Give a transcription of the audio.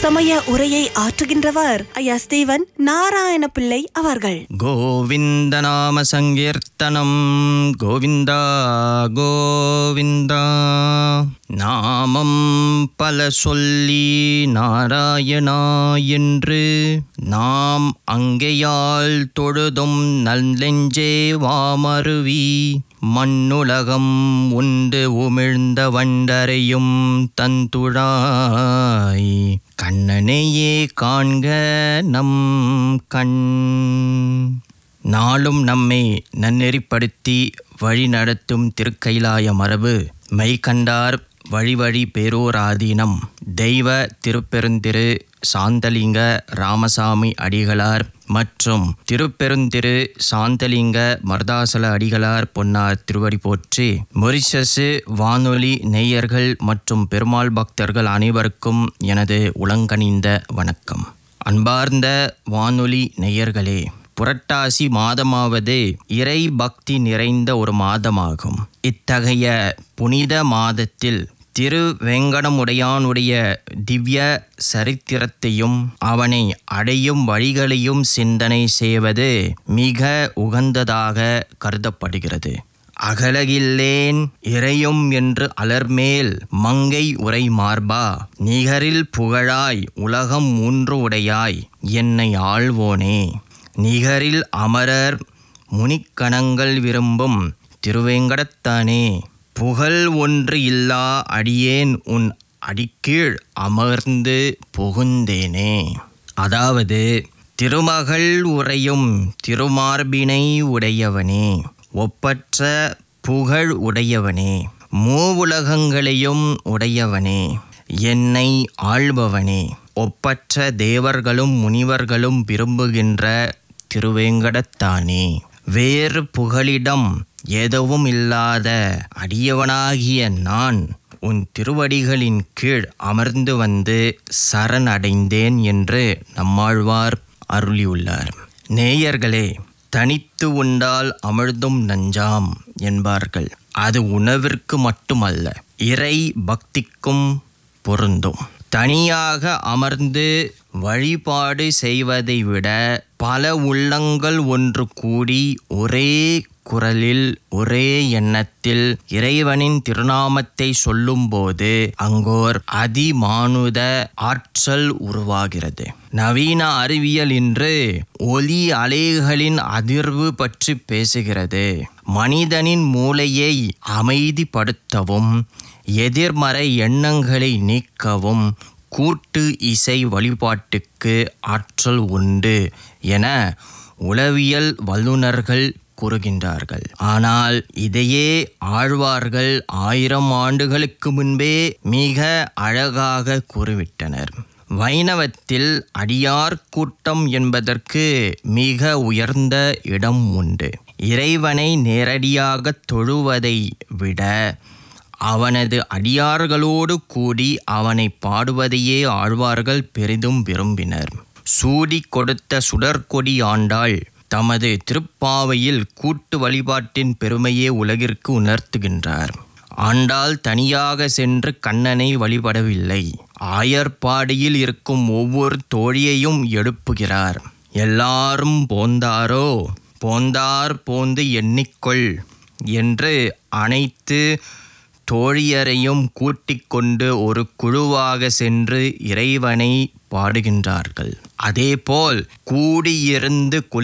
சமய உரையை ஆற்றுகின்றவர் ஐயா ஸ்டீவன் நாராயண பிள்ளை அவர்கள் கோவிந்த நாம சங்கீர்த்தனம் கோவிந்தா கோவிந்தா நாமம் பல சொல்லி நாராயணா என்று நாம் அங்கேயால் தொழுதும் நல்லெஞ்சே வாமருவி மண்ணுலகம் உண்டு உமிழ்ந்த வண்டரையும் தந்துழாய் கண்ணனையே காண்க நம் கண் நாளும் நம்மை நன்னெறிப்படுத்தி வழி நடத்தும் திருக்கைலாய மரபு மெய்கண்டார் வழி வழி பேரோராதீனம் தெய்வ திருப்பெருந்திரு சாந்தலிங்க ராமசாமி அடிகளார் மற்றும் திருப்பெருந்திரு சாந்தலிங்க மர்தாசல அடிகளார் பொன்னார் திருவடி போற்றி மொரிஷசு வானொலி நேயர்கள் மற்றும் பெருமாள் பக்தர்கள் அனைவருக்கும் எனது உளங்கனிந்த வணக்கம் அன்பார்ந்த வானொலி நேயர்களே புரட்டாசி மாதமாவது இறை பக்தி நிறைந்த ஒரு மாதமாகும் இத்தகைய புனித மாதத்தில் திரு வெங்கடமுடையானுடைய திவ்ய சரித்திரத்தையும் அவனை அடையும் வழிகளையும் சிந்தனை செய்வது மிக உகந்ததாக கருதப்படுகிறது அகலகில்லேன் இறையும் என்று அலர்மேல் மங்கை உரை மார்பா நிகரில் புகழாய் உலகம் மூன்று உடையாய் என்னை ஆள்வோனே நிகரில் அமரர் முனிக்கணங்கள் விரும்பும் திருவேங்கடத்தானே புகழ் ஒன்று இல்லா அடியேன் உன் அடிக்கீழ் அமர்ந்து புகுந்தேனே அதாவது திருமகள் உரையும் திருமார்பினை உடையவனே ஒப்பற்ற புகழ் உடையவனே மூவுலகங்களையும் உடையவனே என்னை ஆள்பவனே ஒப்பற்ற தேவர்களும் முனிவர்களும் விரும்புகின்ற திருவேங்கடத்தானே வேறு புகலிடம் எதுவும் இல்லாத அடியவனாகிய நான் உன் திருவடிகளின் கீழ் அமர்ந்து வந்து சரணடைந்தேன் என்று நம்மாழ்வார் அருளியுள்ளார் நேயர்களே தனித்து உண்டால் அமிழ்தும் நஞ்சாம் என்பார்கள் அது உணவிற்கு மட்டுமல்ல இறை பக்திக்கும் பொருந்தும் தனியாக அமர்ந்து வழிபாடு செய்வதை விட பல உள்ளங்கள் ஒன்று கூடி ஒரே குரலில் ஒரே எண்ணத்தில் இறைவனின் திருநாமத்தை சொல்லும்போது அங்கோர் அதிமானுத ஆற்றல் உருவாகிறது நவீன அறிவியல் இன்று ஒலி அலைகளின் அதிர்வு பற்றி பேசுகிறது மனிதனின் மூளையை அமைதிப்படுத்தவும் எதிர்மறை எண்ணங்களை நீக்கவும் கூட்டு இசை வழிபாட்டுக்கு ஆற்றல் உண்டு என உளவியல் வல்லுநர்கள் கூறுகின்றார்கள் ஆனால் இதையே ஆழ்வார்கள் ஆயிரம் ஆண்டுகளுக்கு முன்பே மிக அழகாக கூறிவிட்டனர் வைணவத்தில் அடியார் கூட்டம் என்பதற்கு மிக உயர்ந்த இடம் உண்டு இறைவனை நேரடியாக தொழுவதை விட அவனது அடியார்களோடு கூடி அவனை பாடுவதையே ஆழ்வார்கள் பெரிதும் விரும்பினர் சூடி கொடுத்த சுடற்கொடி ஆண்டாள் தமது திருப்பாவையில் கூட்டு வழிபாட்டின் பெருமையே உலகிற்கு உணர்த்துகின்றார் ஆண்டாள் தனியாக சென்று கண்ணனை வழிபடவில்லை ஆயர்பாடியில் இருக்கும் ஒவ்வொரு தோழியையும் எழுப்புகிறார் எல்லாரும் போந்தாரோ போந்தார் போந்து எண்ணிக்கொள் என்று அனைத்து தோழியரையும் கூட்டிக் கொண்டு ஒரு குழுவாக சென்று இறைவனை பாடுகின்றார்கள் அதேபோல் கூடியிருந்து குளி